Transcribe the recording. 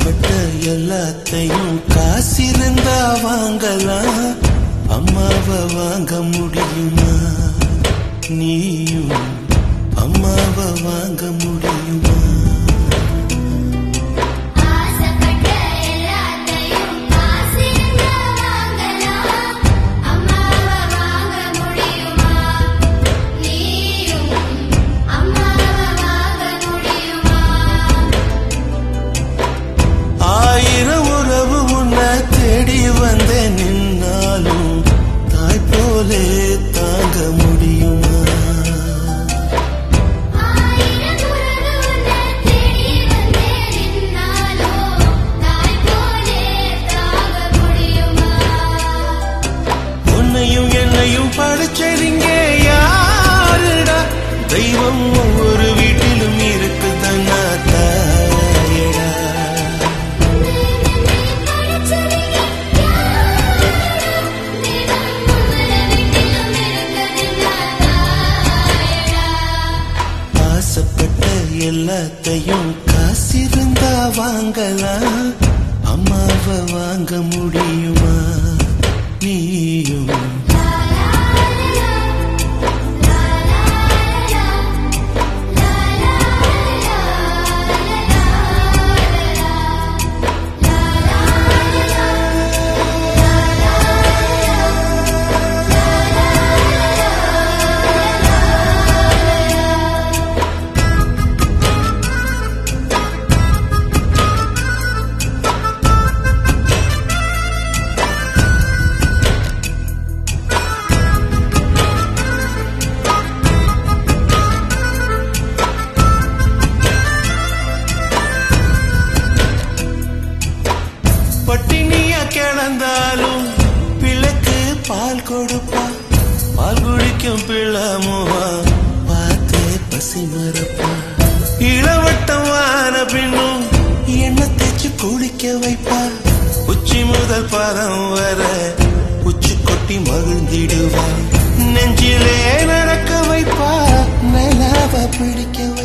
ஆசைப்பட்ட எல்லாத்தையும் காசிருந்தா வாங்கலாம் அம்மாவை வாங்க முடியுமா நீயும் அம்மாவை வாங்க முடியுமா ஆசைப்பட்ட எல்லாத்தையும் காசிருந்தா வாங்கலாம் அம்மாவை வாங்க முடியுமா நீயும் அம்மாவை வாங்க முடியுமா ஆயிரம் உறவு உன்னை தேடி வந்த நின்னாலும் தாய் போலே தாங்க முடியுமா ஆயிரம் உறவு உன்னை தேடி வந்தே நின்னாலோ தாய் போலே தாங்க முடியுமா உன்னையும் என்னையும் படைச்சறிங்க யாருடா தெய்வம் ஒவ்வொரு வீட்டிலும் இருக்குதன்னா தாயடா ஆசைப்பட்ட எல்லாத்தையும் காசிருந்தா வாங்கலாம் அம்மாவை வாங்க முடியுமா நீயும் பட்டினியா கிடந்தாலும் பிள்ளைக்கு பால் கொடுப்பா பால் குடிக்கும் பிள்ளமுவா பார்த்தே பசி மறப்பா இளவட்டம் வான பின்னும் எண்ணெய் தேய்ச்சு குளிக்க வைப்பா உச்சி முதல் பாதம் வர உச்சி கொட்டி மகிழ்ந்திடுவா நெஞ்சிலே நடக்க வைப்பா நிலாவ பிடிக்க